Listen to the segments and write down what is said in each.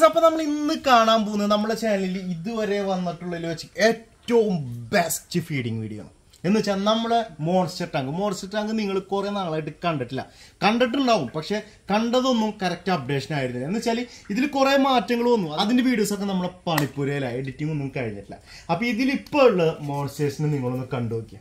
guys അപ്പൊ നമ്മൾ ഇന്ന് കാണാൻ പോകുന്നത് നമ്മുടെ ചാനലിൽ ഇതുവരെ വന്നിട്ടുള്ളതിൽ വെച്ച് ഏറ്റവും ബെസ്റ്റ് ഫീഡിങ് വീഡിയോ ആണ് എന്ന് വെച്ചാൽ നമ്മുടെ മോൺസ്റ്റർ ടാങ്ക് മോൺസ്റ്റർ ടാങ്ക് നിങ്ങൾ കുറെ നാളായിട്ട് കണ്ടിട്ടില്ല കണ്ടിട്ടുണ്ടാവും പക്ഷെ കണ്ടതൊന്നും കറക്റ്റ് അപ്ഡേഷൻ ആയിരുന്നില്ല എന്ന് വെച്ചാൽ ഇതിൽ കുറെ മാറ്റങ്ങൾ വന്നു അതിന്റെ വീഡിയോസ് ഒക്കെ നമ്മളെ പണിപ്പുരയില എഡിറ്റിംഗ് ഒന്നും കഴിഞ്ഞിട്ടില്ല അപ്പൊ ഇതിൽ ഇപ്പോൾ ഉള്ള മോൺസ്റ്റേഴ്സിനെ നിങ്ങളൊന്ന് കണ്ടു നോക്കിയാൽ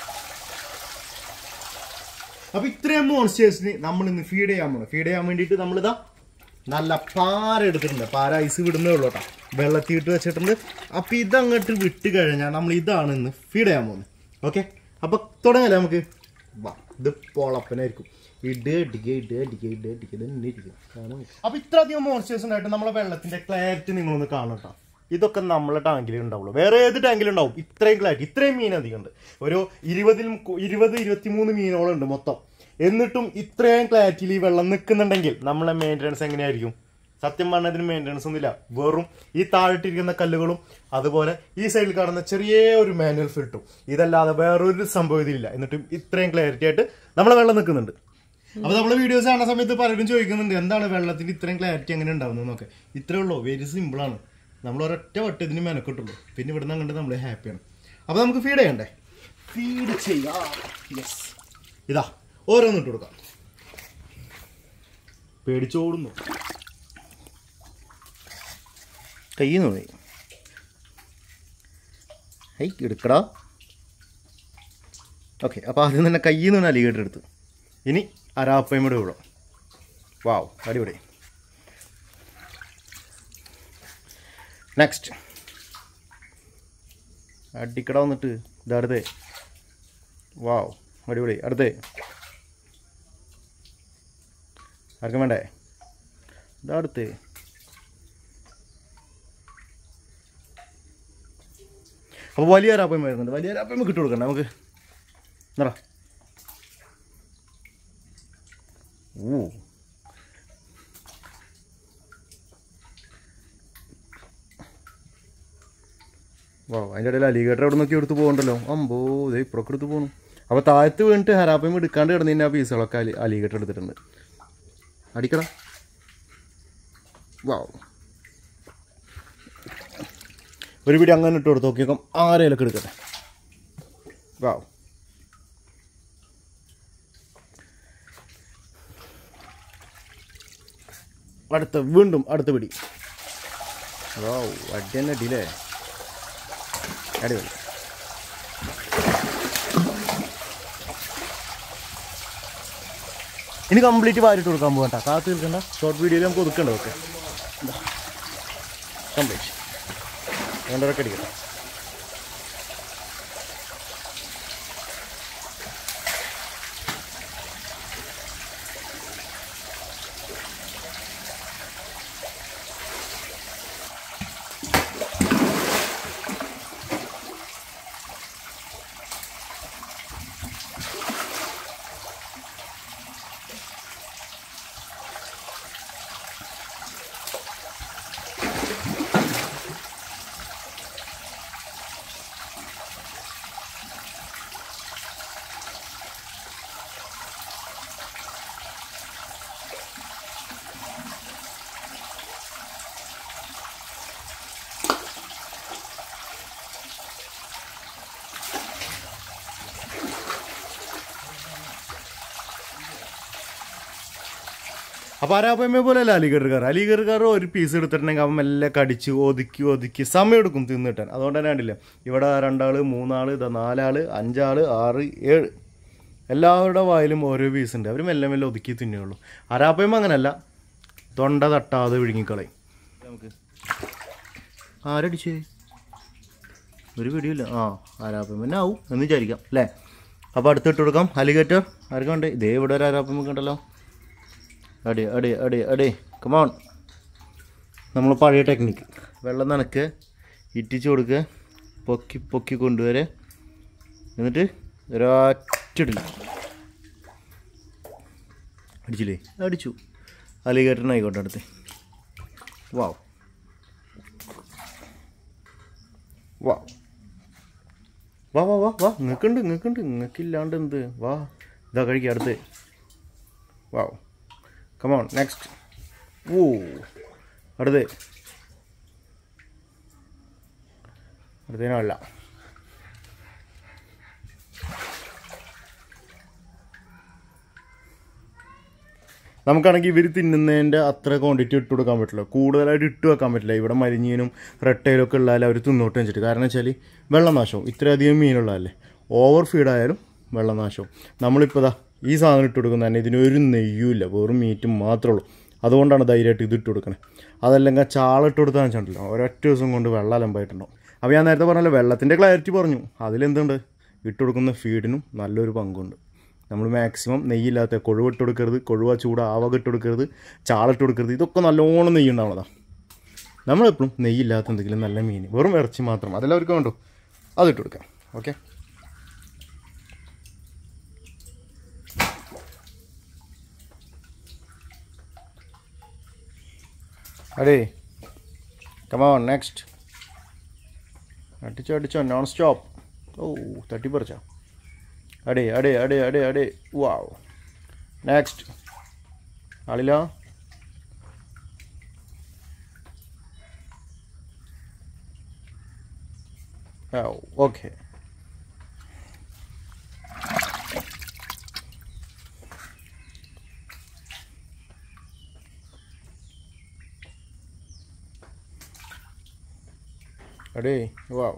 അപ്പൊ ഇത്രയും മോൺസ്റ്റേഴ്സിന് നമ്മൾ ഇന്ന് ഫീഡ് ചെയ്യാൻ പോകണം ഫീഡ് ചെയ്യാൻ വേണ്ടിയിട്ട് നമ്മളിതാ നല്ല പാര എടുത്തിട്ടുണ്ട് പാര ഐസ് വിടുന്നേ ഉള്ളൂ കേട്ടോ വെള്ളത്തിൽ ഇട്ട് വെച്ചിട്ടുണ്ട് അപ്പൊ ഇതങ്ങോട്ട് വിട്ട് കഴിഞ്ഞാൽ നമ്മൾ ഇതാണ് ഇന്ന് ഫീഡ് ചെയ്യാൻ പോകുന്നത് ഓക്കെ അപ്പൊ തുടങ്ങല്ലേ നമുക്ക് വാ ഇത് പൊളപ്പനായിരിക്കും ഇട് ഇടിക്കുക ഇടുക ഇടിക്കുക ഇടുക ഇടിക്കുക തന്നെ ഇരിക്കും അപ്പൊ ഇത്ര അധികം മോൺസ്റ്റേഴ്സ് ഉണ്ടായിട്ട് നമ്മളെ വെള്ളത്തിന്റെ ക്ലാരിറ്റി നിങ്ങളൊന്ന് കാണും കേട്ടോ ഇതൊക്കെ നമ്മളെ ടാങ്കിൽ ഉണ്ടാവുള്ളൂ വേറെ ഏത് ടാങ്കിലും ഉണ്ടാവും ഇത്രയും ക്ലാരിറ്റി ഇത്രയും മീൻ അധികം ഉണ്ട് ഒരു ഇരുപതിലും കു- ഇരുപത് ഇരുപത്തിമൂന്ന് മീനുകളുണ്ട് മൊത്തം എന്നിട്ടും ഇത്രയും ക്ലാരിറ്റിയിൽ ഈ വെള്ളം നിൽക്കുന്നുണ്ടെങ്കിൽ നമ്മളെ മെയിൻ്റനൻസ് എങ്ങനെയായിരിക്കും സത്യം പറഞ്ഞാൽ ഇതിന് മെയിൻ്റനൻസ് ഒന്നുമില്ല വെറും ഈ താഴെട്ടിരിക്കുന്ന കല്ലുകളും അതുപോലെ ഈ സൈഡിൽ കാണുന്ന ചെറിയ ഒരു മാനുവൽ ഫിൽട്ടും ഇതല്ലാതെ വേറൊരു സംഭവം ഇതിലില്ല എന്നിട്ടും ഇത്രയും ക്ലാരിറ്റി ആയിട്ട് നമ്മളെ വെള്ളം നിൽക്കുന്നുണ്ട് അപ്പൊ നമ്മളെ വീഡിയോസ് കാണുന്ന സമയത്ത് പലരും ചോദിക്കുന്നുണ്ട് എന്താണ് വെള്ളത്തിന് ഇത്രയും ക്ലാരിറ്റി എങ്ങനെ ഉണ്ടാവുന്നതെന്നൊക്കെ ഇത്രേ ഉള്ളൂ വെരി സിമ്പിൾ ആണ് നമ്മൾ ഒരൊറ്റ വട്ടം ഇതിന് മെനക്കെട്ടുള്ളൂ പിന്നെ ഇവിടുന്ന് അങ്ങോട്ട് നമ്മൾ ഹാപ്പിയാണ് അപ്പൊ നമുക്ക് ഫീഡ് ചെയ്യണ്ടേ ഫീഡ് ചെയ്യാം യെസ് ഇതാ ഓരോന്നിട്ട് കൊടുക്കാം പേടിച്ചോടുന്നു കയ്യിൽ നിന്ന് പോയി ഹൈ എടുക്കടാ ഓക്കെ അപ്പോൾ ആദ്യം തന്നെ കയ്യിൽ നിന്ന് അലിഗേറ്റർ എടുത്ത് ഇനി അരാപ്പയും കൂടെ വിടാം വാവ് അടിപൊളി നെക്സ്റ്റ് അടിക്കട വന്നിട്ട് ഇതാ അടുത്തേ വാവ് അടിപൊളി അടുത്തേ ആർക്കും വേണ്ടേ ഇതാ അടുത്തേ അപ്പോൾ വലിയ രാപ്പയം വരുന്നുണ്ട് വലിയ രാപ്പയം കിട്ടു കൊടുക്കണ്ട നമുക്ക് എന്നറ ഓ വാ അതിൻ്റെ ഇടയിൽ അലിഗേറ്റർ അവിടെ നോക്കി എടുത്ത് പോകണ്ടല്ലോ അമ്പോ ഇതേ ഇപ്പുറൊക്കെ എടുത്ത് പോകണം അപ്പോൾ താഴത്ത് വീണിട്ട് ഹരാപ്പയും എടുക്കാണ്ട് കിടന്നതിൻ്റെ ആ പീസുകളൊക്കെ അലി അലിഗേറ്റർ എടുത്തിട്ടുണ്ട് അടിക്കട വാ ഒരു പിടി അങ്ങനെ ഇട്ട് കൊടുത്ത് നോക്കിയേക്കാം ആരേലൊക്കെ എടുക്കട്ടെ വാ അടുത്ത വീണ്ടും അടുത്ത പിടി വാ അടി തന്നെ അടിയില്ലേ അടിപൊളി ഇനി കംപ്ലീറ്റ് വാരിട്ട് കൊടുക്കാൻ പോകണ്ട കാത്തു നിൽക്കണ്ട ഷോർട്ട് വീഡിയോയിൽ നമുക്ക് ഒതുക്കണ്ട ഓക്കെ കംപ്ലീറ്റ് രണ്ടരക്ക് അടിക്കട്ടെ അപ്പോൾ അരാപ്പമ്മയെ പോലെ അല്ല അലിഗർകാർ അലിഗർകാർ ഒരു പീസ് എടുത്തിട്ടുണ്ടെങ്കിൽ അവൻ മെല്ലെ കടിച്ച് ഒതുക്കി ഒതുക്കി സമയം എടുക്കും തിന്നിട്ടാൻ അതുകൊണ്ട് തന്നെ കണ്ടില്ല ഇവിടെ രണ്ടാൾ മൂന്നാൾ ഇതാ നാലാൾ അഞ്ചാൾ ആറ് ഏഴ് എല്ലാവരുടെ വായിലും ഓരോ പീസ് ഉണ്ട് അവർ മെല്ലെ മെല്ലെ ഒതുക്കി തിന്നുള്ളൂ അരാപ്പയ്മ അങ്ങനല്ല തൊണ്ട തട്ടാതെ വിഴുങ്ങിക്കളയും നമുക്ക് ആരടിച്ചേ ഒരു പിടിയില്ല ആ ആരാപ്പമ്മ ആവും എന്ന് വിചാരിക്കാം അല്ലേ അപ്പോൾ അടുത്തിട്ട് കൊടുക്കാം അലിഗേറ്റർ ആർക്കും ഉണ്ട് ഇതേ ഇവിടെ ഒരു ആരാപ്പമ്മ ഉണ്ടല്ലോ അടി അടി അടി അടി കമോൺ നമ്മൾ പഴയ ടെക്നിക്ക് വെള്ളം നനക്ക് ഇറ്റിച്ച് കൊടുക്കുക പൊക്കി പൊക്കി കൊണ്ടുവരെ എന്നിട്ട് ഒരൊറ്റടില്ല അടിച്ചില്ലേ അടിച്ചു അലിഗേറ്ററിനായിക്കോട്ടെ അടുത്ത് വാവ് വാ വാ വാ വാ വാ നിൽക്കുന്നുണ്ട് നിൽക്കുന്നുണ്ട് നിങ്ങൾക്കില്ലാണ്ട് എന്ത് വാ ഇതാ കഴിക്കുക അടുത്ത് വാവ് കമോൺ നെക്സ്റ്റ് ഓ അടുത്ത് ഇവിടുത്തേനും അല്ല നമുക്കാണെങ്കിൽ ഇവർ തിന്നുന്നതിൻ്റെ അത്ര ക്വാണ്ടിറ്റി ഇട്ട് കൊടുക്കാൻ പറ്റില്ല കൂടുതലായിട്ട് ഇട്ട് വെക്കാൻ പറ്റില്ല ഇവിടെ മരിഞ്ഞീനും റെട്ടയിലും ഒക്കെ ഉള്ളതായാലും അവർ തിന്നോട്ട് വെച്ചിട്ട് കാരണം വെച്ചാൽ വെള്ളനാശവും ഇത്രയധികം മീനുള്ളതല്ലേ ഓവർ ഫീഡായാലും വെള്ളനാശവും നമ്മളിപ്പോൾ ദാ ഈ സാധനം ഇട്ട് കൊടുക്കുന്നത് തന്നെ ഇതിനൊരു നെയ്യുമില്ല വെറും മീറ്റും മാത്രമേ ഉള്ളൂ അതുകൊണ്ടാണ് ധൈര്യമായിട്ട് ഇത് ഇട്ട് കൊടുക്കണേ അതല്ലെങ്കിൽ ചാള ഇട്ട് കൊടുത്താൽ വെച്ചിട്ടുണ്ടല്ലോ ഒരൊറ്റ ദിവസം കൊണ്ട് വെള്ളം അലമ്പായിട്ടുണ്ടാവും അപ്പോൾ ഞാൻ നേരത്തെ പറഞ്ഞല്ലോ വെള്ളത്തിൻ്റെ ക്ലാരിറ്റി പറഞ്ഞു അതിലെന്തുണ്ട് ഇട്ട് കൊടുക്കുന്ന ഫീഡിനും നല്ലൊരു പങ്കുണ്ട് നമ്മൾ മാക്സിമം നെയ്യില്ലാത്ത കൊഴുവ് ഇട്ട് കൊടുക്കരുത് കൊഴുവ ചൂട് ആവക ഇട്ട് കൊടുക്കരുത് ചാള ഇട്ട് കൊടുക്കരുത് ഇതൊക്കെ നല്ലോണം നെയ്യ് ഉണ്ടാവണതാണ് നമ്മളെപ്പോഴും നെയ്യില്ലാത്ത എന്തെങ്കിലും നല്ല മീൻ വെറും ഇറച്ചി മാത്രം അതെല്ലാവർക്കും വേണ്ടോ അതിട്ട് കൊടുക്കാം ഓക്കെ അടേ കമോൺ നെക്സ്റ്റ് അടിച്ചോ അടിച്ചോ നോൺ സ്റ്റോപ്പ് ഓ തട്ടിപ്പറിച്ചോ അടേ അടേ അടേ അടേ അടേ വാവ് നെക്സ്റ്റ് ആളില്ല ഓക്കെ അടേ വാവ്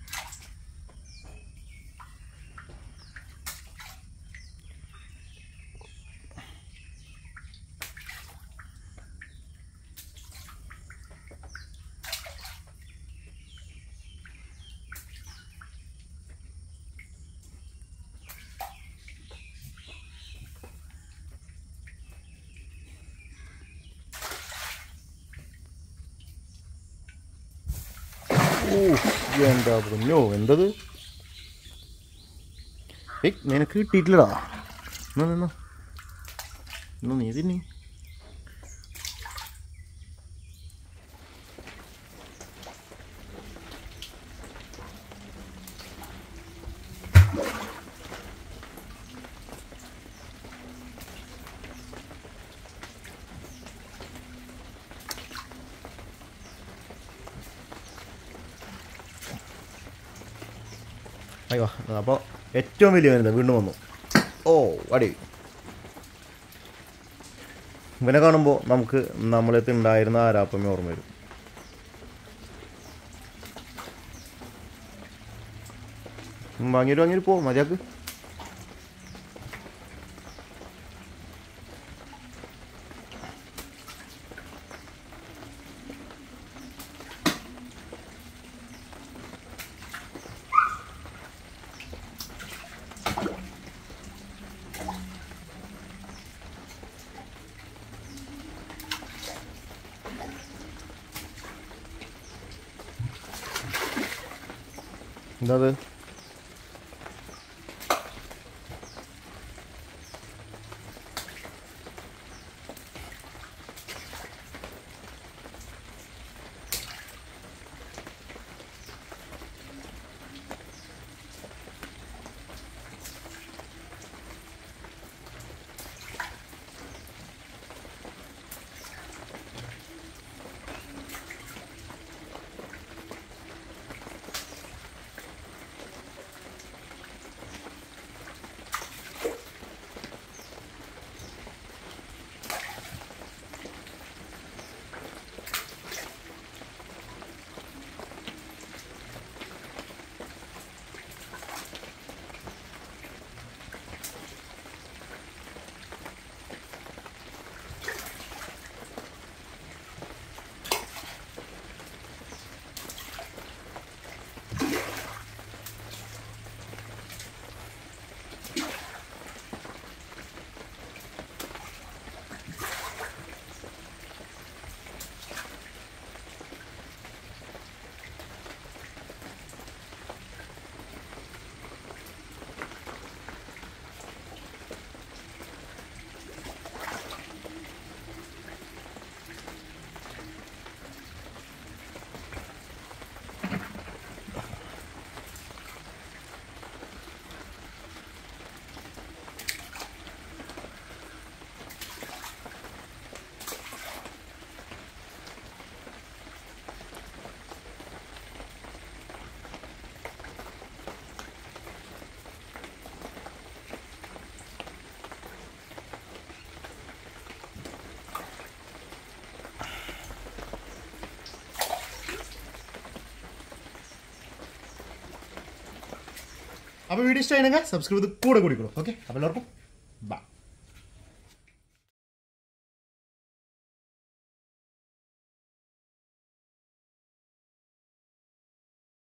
ഓ എന്താ പൊന്നോ എന്തത് ഏയ് നിനക്ക് കിട്ടിയിട്ടില്ലടാ എന്നാ നിന്നോ എന്നാ നീ തിന്നി അയ്യോ അപ്പോൾ ഏറ്റവും വലിയ വരുന്നത് വീണ്ടും വന്നു ഓ അടി ഇവനെ കാണുമ്പോൾ നമുക്ക് നമ്മളടുത്ത് ഉണ്ടായിരുന്ന ആരാപ്പമേ ഓർമ്മ വരും ഉം, വാങ്ങിയിട്ട് വാങ്ങിയിട്ട് പോ മതിയാക്ക് എന്താ അത് അപ്പോൾ വീഡിയോ ഇഷ്ടമായിരുന്നെങ്കിൽ സബ്സ്ക്രൈബ് ചെയ്ത് കൂടെ കൂടിക്കോളൂ ഓക്കെ അപ്പോൾ എല്ലാവർക്കും ബൈ